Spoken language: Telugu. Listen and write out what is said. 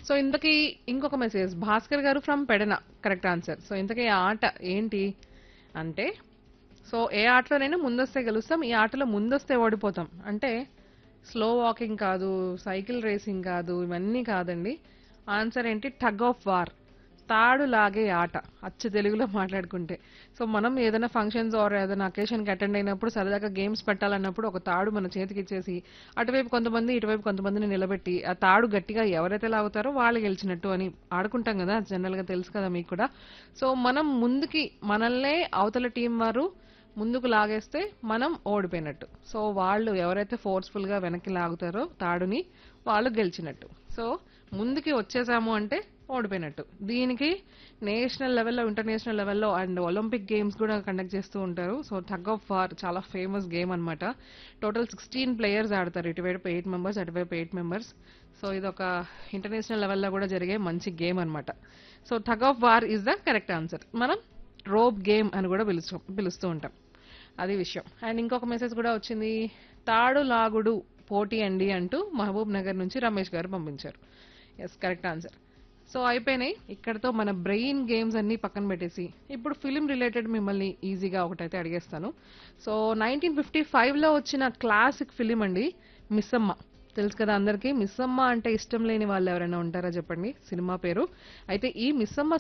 సో ఇంతకీ ఇంకొక message Bhaskar garu from Pedana correct answer so ఇంతకీ ఈ ఆట ఏంటి అంటే సో ఏ ఆటలోనైనా ముందొస్తే గెలుస్తాం ఈ ఆటలో ముందొస్తే ఓడిపోతాం అంటే స్లో వాకింగ్ కాదు సైకిల్ రేసింగ్ కాదు ఇవన్నీ కాదండి ఆన్సర్ ఏంటి టగ్ ఆఫ్ వార్ తాడు లాగే ఆట అచ్చు తెలుగులో మాట్లాడుకుంటే సో మనం ఏదైనా ఫంక్షన్స్ ఆర్ ఏదైనా అకేషన్కి అటెండ్ అయినప్పుడు సరదాగా గేమ్స్ పెట్టాలన్నప్పుడు ఒక తాడు మన చేతికి ఇచ్చేసి అటువైపు కొంతమంది ఇటువైపు కొంతమందిని నిలబెట్టి ఆ తాడు గట్టిగా ఎవరైతే లాగుతారో వాళ్ళు గెలిచినట్టు అని ఆడుకుంటాం కదా జనరల్ గా తెలుసు కదా మీకు కూడా సో మనం ముందుకి మనల్నే అవతల టీం వారు ముందుకు లాగేస్తే మనం ఓడిపోయినట్టు సో వాళ్ళు ఎవరైతే ఫోర్స్ఫుల్ గా వెనక్కి లాగుతారో తాడుని వాళ్ళు గెలిచినట్టు సో ముందుకి వచ్చేసాము అంటే ఓడిపోయినట్టు దీనికి నేషనల్ లెవెల్లో ఇంటర్నేషనల్ లెవెల్లో అండ్ ఒలింపిక్ గేమ్స్ కూడా కండక్ట్ చేస్తూ ఉంటారు సో టగ్ ఆఫ్ వార్ చాలా ఫేమస్ గేమ్ అన్నమాట టోటల్ సిక్స్టీన్ ప్లేయర్స్ ఆడతారు ఇటువైపు ఎయిట్ మెంబర్స్ అటువైపు ఎయిట్ మెంబర్స్ సో ఇది ఒక ఇంటర్నేషనల్ లెవెల్లో కూడా జరిగే మంచి గేమ్ అన్నమాట so tug of war is the correct answer మనం రోప్ గేమ్ అని కూడా పిలుస్తూ పిలుస్తూ ఉంటాం అది విషయం అండ్ ఇంకొక మెసేజ్ కూడా వచ్చింది తాడు లాగుడు పోటీ అండి అంటూ మహబూబ్ నగర్ నుంచి రమేష్ గారు పంపించారు ఎస్ కరెక్ట్ ఆన్సర్ సో అయిపోయినాయి ఇక్కడతో మన బ్రెయిన్ గేమ్స్ అన్ని పక్కన పెట్టేసి ఇప్పుడు ఫిలిం రిలేటెడ్ మిమ్మల్ని ఈజీగా ఒకటైతే అడిగేస్తాను సో నైన్టీన్ ఫిఫ్టీ లో వచ్చిన క్లాసిక్ ఫిలిం అండి మిస్సమ్మ తెలుసు కదా అందరికీ మిస్సమ్మ అంటే ఇష్టం లేని వాళ్ళు ఎవరైనా ఉంటారా చెప్పండి సినిమా పేరు అయితే ఈ మిస్సమ్మ